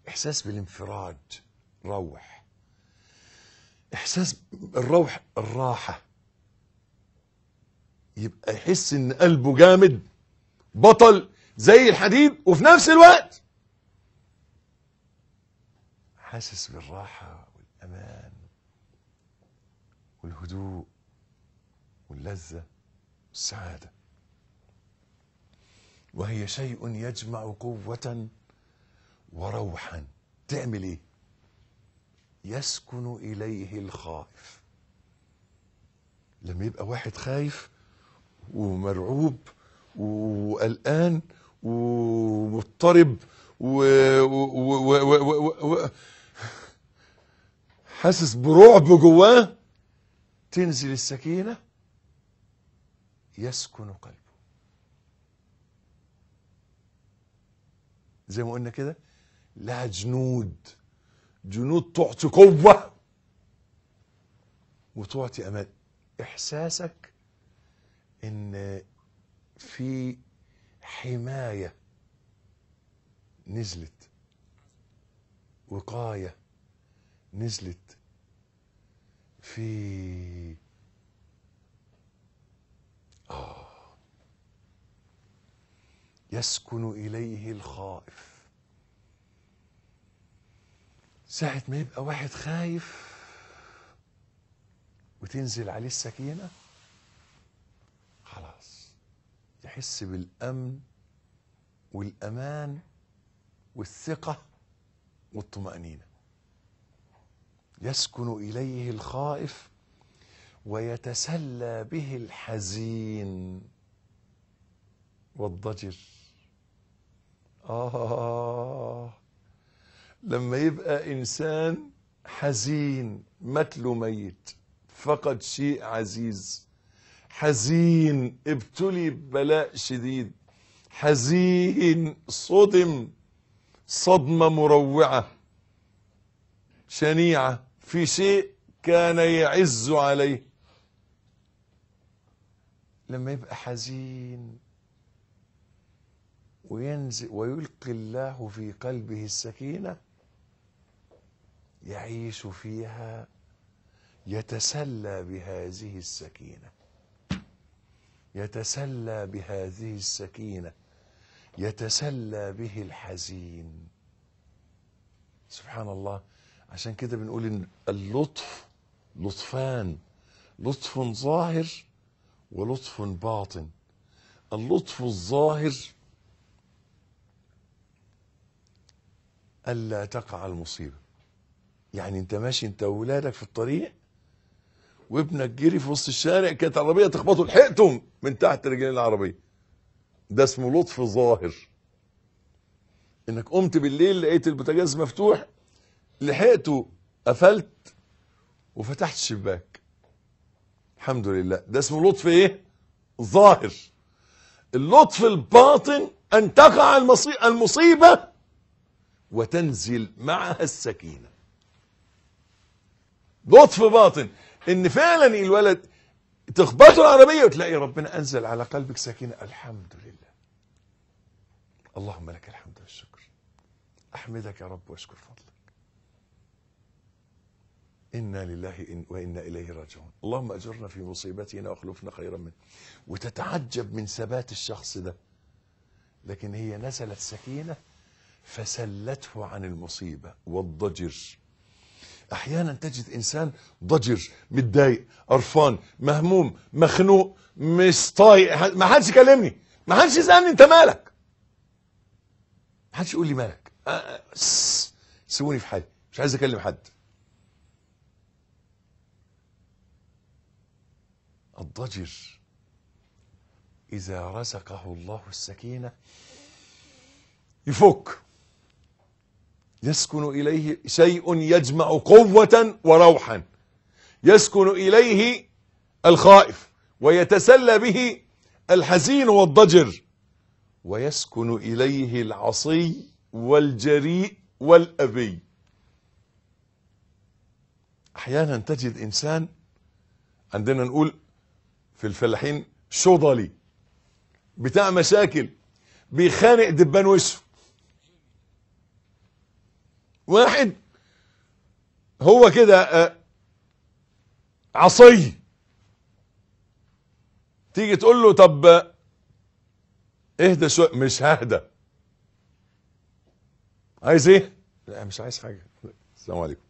احساس بالانفراج روح احساس الروح الراحه يبقى يحس ان قلبه جامد بطل زي الحديد وفي نفس الوقت حاسس بالراحه والامان والهدوء واللذه والسعاده وهي شيء يجمع قوه وروحا تعمل ايه يسكن اليه الخائف لما يبقى واحد خايف ومرعوب وقلقان ومضطرب و... و... و... و... و... و... حاسس برعب جواه تنزل السكينة يسكن قلبه زي ما قلنا كده لها جنود جنود تعطي قوة وتعطي أمان إحساسك إن في حماية نزلت وقاية نزلت في آه يسكن إليه الخائف ساعة ما يبقى واحد خايف وتنزل عليه السكينة خلاص يحس بالأمن والأمان والثقة والطمأنينة يسكن إليه الخائف ويتسلى به الحزين والضجر آه لما يبقى إنسان حزين متله ميت فقد شيء عزيز حزين ابتلي ببلاء شديد حزين صدم صدمة مروعة شنيعة في شيء كان يعز عليه لما يبقى حزين وينزل ويلقي الله في قلبه السكينة يعيش فيها يتسلى بهذه السكينة يتسلى بهذه السكينة يتسلى به الحزين سبحان الله عشان كده بنقول ان اللطف لطفان لطف ظاهر ولطف باطن اللطف الظاهر ألا تقع المصيبة يعني انت ماشي انت واولادك في الطريق وابنك جري في وسط الشارع كانت عربيه تخبطه لحقتهم من تحت رجلين العربيه ده اسمه لطف ظاهر انك قمت بالليل لقيت البوتاجاز مفتوح لحقته قفلت وفتحت الشباك الحمد لله ده اسمه لطف ايه ظاهر اللطف الباطن ان تقع المصي- المصيبه وتنزل معها السكينه لطف باطن ان فعلا الولد تخبطه العربيه وتلاقي ربنا انزل على قلبك سكينه الحمد لله اللهم لك الحمد والشكر احمدك يا رب واشكر فضلك انا لله إن وانا اليه راجعون اللهم اجرنا في مصيبتنا واخلفنا خيرا منه وتتعجب من ثبات الشخص ده لكن هي نزلت سكينه فسلته عن المصيبه والضجر احيانا تجد انسان ضجر متضايق قرفان مهموم مخنوق مش طايق ما حدش يكلمني ما حدش يسالني انت مالك ما حدش يقول لي مالك آه، آه، سس، سيبوني في حالي مش عايز اكلم حد الضجر اذا رزقه الله السكينه يفك يسكن إليه شيء يجمع قوة وروحا يسكن إليه الخائف ويتسلى به الحزين والضجر ويسكن إليه العصي والجريء والأبي أحيانا تجد إنسان عندنا نقول في الفلاحين شضلي بتاع مشاكل بيخانق دبان وشه واحد هو كده آه، عصي تيجي تقول له طب آه، اهدى شويه مش ههدى عايز ايه لا مش عايز حاجه السلام عليكم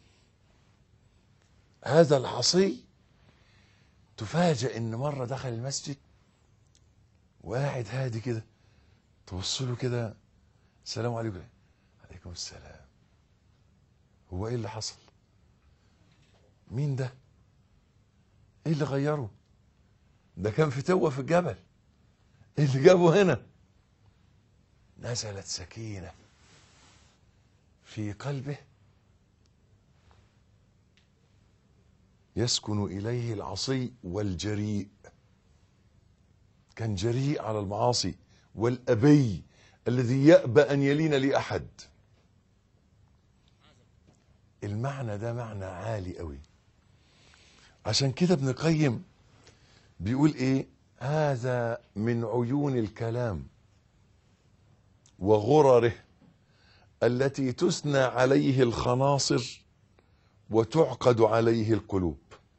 هذا العصي تفاجئ ان مره دخل المسجد وقاعد هادي كده تبص له كده السلام عليكم عليكم السلام هو ايه اللي حصل مين ده ايه اللي غيره ده كان في توه في الجبل ايه اللي جابه هنا نزلت سكينه في قلبه يسكن اليه العصي والجريء كان جريء على المعاصي والابي الذي يابى ان يلين لاحد المعنى ده معنى عالي قوي عشان كده ابن القيم بيقول ايه هذا من عيون الكلام وغرره التي تثنى عليه الخناصر وتعقد عليه القلوب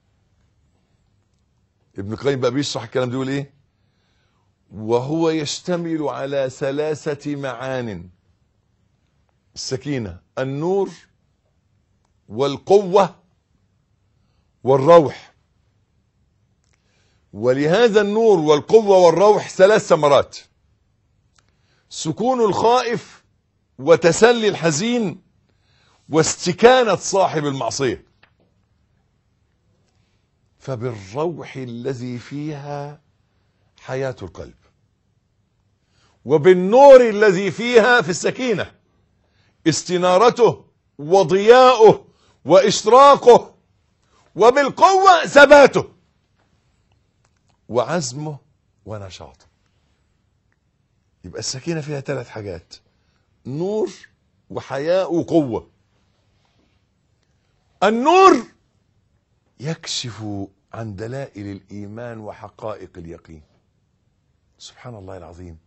ابن القيم بقى بيشرح الكلام ده يقول ايه وهو يشتمل على ثلاثة معان السكينة النور والقوة والروح ولهذا النور والقوة والروح ثلاث ثمرات سكون الخائف وتسلي الحزين واستكانة صاحب المعصية فبالروح الذي فيها حياة القلب وبالنور الذي فيها في السكينة استنارته وضياؤه وإشراقه وبالقوة ثباته وعزمه ونشاطه يبقى السكينة فيها ثلاث حاجات نور وحياء وقوة النور يكشف عن دلائل الإيمان وحقائق اليقين سبحان الله العظيم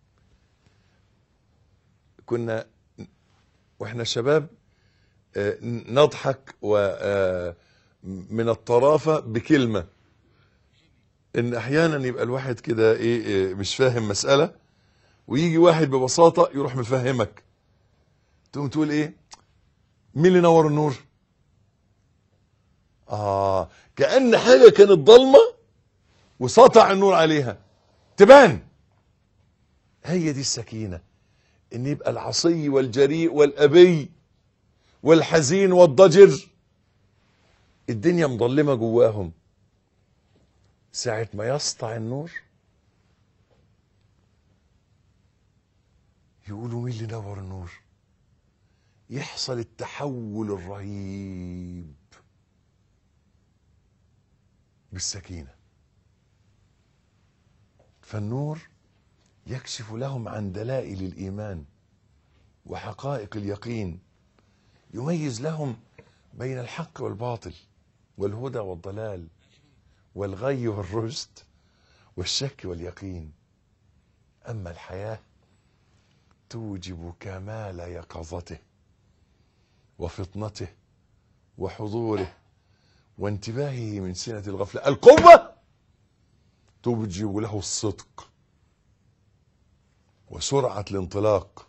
كنا واحنا شباب آه، نضحك و من الطرافة بكلمة ان احيانا يبقى الواحد كده ايه إيه، مش فاهم مسألة ويجي واحد ببساطة يروح مفهمك تقوم تقول ايه مين اللي نور النور اه كأن حاجة كانت ضلمة وسطع النور عليها تبان هي دي السكينة ان يبقى العصي والجريء والابي والحزين والضجر الدنيا مظلمة جواهم ساعة ما يسطع النور يقولوا مين اللي نور النور يحصل التحول الرهيب بالسكينة فالنور يكشف لهم عن دلائل الإيمان وحقائق اليقين يميز لهم بين الحق والباطل والهدى والضلال والغي والرشد والشك واليقين أما الحياة توجب كمال يقظته وفطنته وحضوره وانتباهه من سنة الغفلة القوة توجب له الصدق وسرعة الانطلاق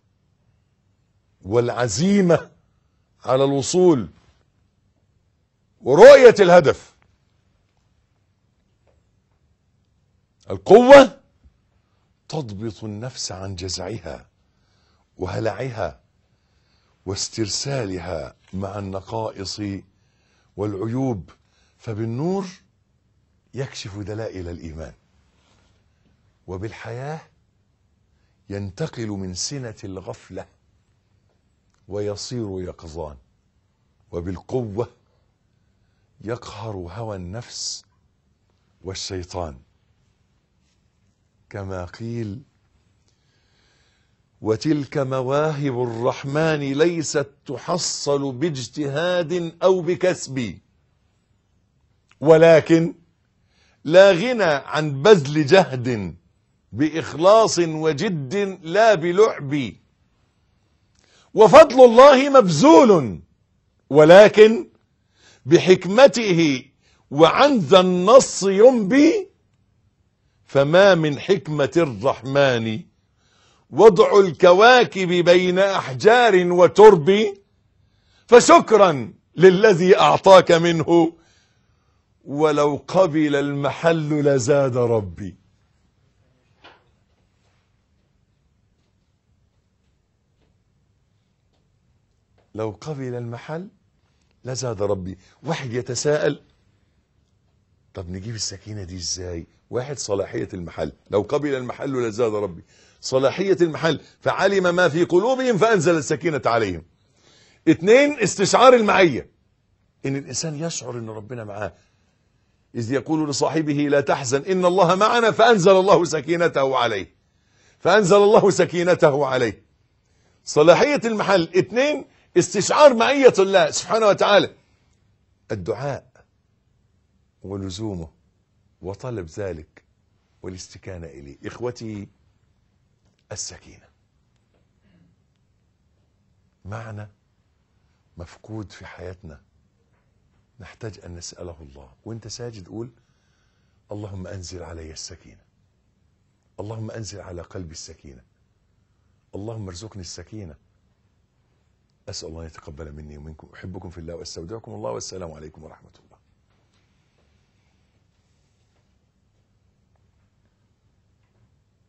والعزيمة على الوصول ورؤية الهدف القوة تضبط النفس عن جزعها وهلعها واسترسالها مع النقائص والعيوب فبالنور يكشف دلائل الإيمان وبالحياة ينتقل من سنة الغفلة ويصير يقظان وبالقوة يقهر هوى النفس والشيطان كما قيل وتلك مواهب الرحمن ليست تحصل باجتهاد او بكسب ولكن لا غنى عن بذل جهد باخلاص وجد لا بلعب وفضل الله مبذول ولكن بحكمته وعن ذا النص ينبي فما من حكمة الرحمن وضع الكواكب بين أحجار وترب فشكرا للذي أعطاك منه ولو قبل المحل لزاد ربي لو قبل المحل لزاد ربي واحد يتساءل طب نجيب السكينة دي ازاي واحد صلاحية المحل لو قبل المحل لزاد ربي صلاحية المحل فعلم ما في قلوبهم فأنزل السكينة عليهم اثنين استشعار المعية ان الانسان يشعر ان ربنا معاه اذ يقول لصاحبه لا تحزن ان الله معنا فانزل الله سكينته عليه فانزل الله سكينته عليه صلاحية المحل اثنين استشعار معية الله سبحانه وتعالى الدعاء ولزومه وطلب ذلك والاستكانة إليه إخوتي السكينة معنى مفقود في حياتنا نحتاج أن نسأله الله وانت ساجد قول اللهم أنزل علي السكينة اللهم أنزل على قلبي السكينة اللهم ارزقني السكينة أسأل الله أن يتقبل مني ومنكم أحبكم في الله وأستودعكم الله والسلام عليكم ورحمة الله